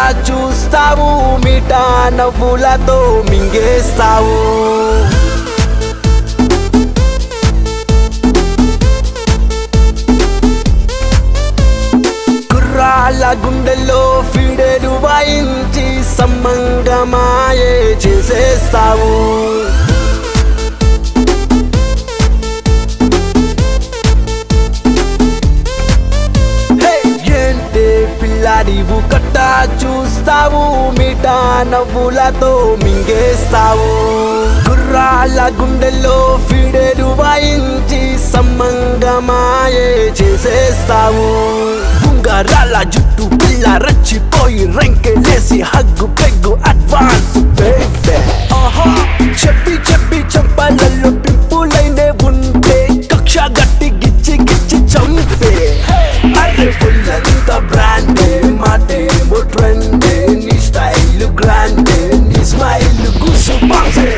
చూస్తావు మిఠా నవ్వులతో మింగేస్తావు కుర్రాళ్ళ గుండెల్లో ఫిడేలు వాయించి సమ్మంగమాయే చేసేస్తావు హే! ఏంటే పిల్ల నీవు కట్ట చూస్తావు మిఠా నవ్వులతో మింగేస్తావు గుర్రాల గుండెల్లో ఫిడేలు వాయించి సమ్మంగమాయే చేసేస్తావు ఉంగరాల జుట్టు పిల్ల రచ్చిపోయి రెంకెలేసి హగ్గు పెగ్గు అడ్వాన్స్ బేబే ఆహా చెప్పి చెప్పి చంపాలలో పింపులైనే ఉంటే కక్ష గట్టి గిచ్చి గిచ్చి చంపే అరే ఫుల్లంత బ్రాండే మాటేమో ట్రెండే నీ స్టైల్ గ్రాండే నీ స్మైల్ గుసు బాసే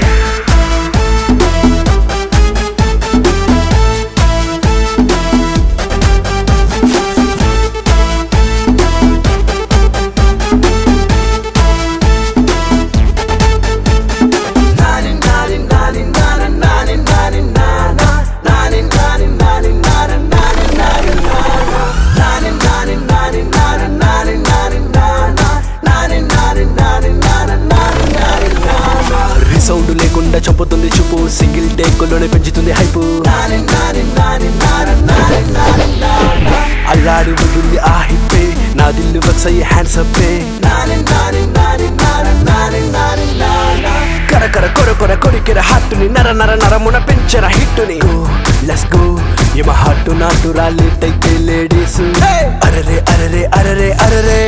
నాని నాని నాని నాని నాని నాని నానా నాని నాని నాని నాని నాని నాని నానా నాని నాని నాని నాని నాని నాని నానా నాని నాని నాని నాని నాని నాని నానా రిసౌండ్ లేకుండా చంపుతుంది చూపు సింగిల్ టేకులోనే పెంచుతుంది హైపు నాని నాని నాని నాని నాని నాని నానా అల్లాడి ఉంటుంది ఆ హిప్పే నా దిల్లు వక్స్ అయ్యి హ్యాండ్స్ అప్పే నాని నాని నాని నాని నాని నాని నానా కర కర కొర కొర కొరికెర హార్టుని నర నర నరమున పెంచర హిట్టుని లెట్స్ గో యమ హార్టు నాటు రాలేటైతే లేడీస్ Hey! అరరే అరరే అరరే అరరే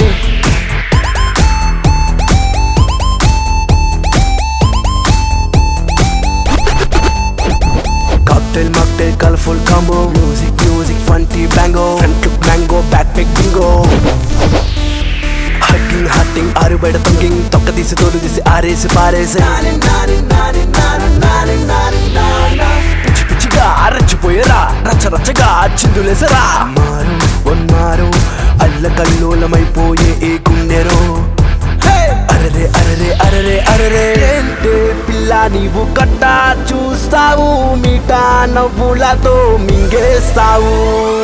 cocktail mocktail colourful combo music music ఫంటీ బ్యాంగో front look mango back pack bingo hugging హట్టింగ్ ఆరు బయట తంగింగ్ తొక్క తీసి తోలు తీసి ఆరేసి పారేసి నాని నాని నాని నాని నాని నాని నానా పిచ్చి పిచ్చిగా అరచిపోయేరా రచ్చ రచ్చగా చిందులేసరా మారు వన్మారు అల్ల కల్లోలమైపోయే ఏ గుండెరో అరరే అరరే అరరే అరరే ఏంటే పిల్ల నీవు కట్ట చూస్తావు మిఠా నవ్వులతో మింగేస్తావు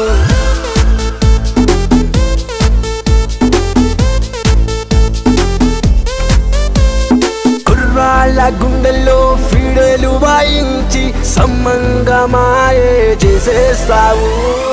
కుర్రాళ్ళ గుండెల్లో ఫిడేలు వాయించి సమ్మంగమాయే చేసేస్తావు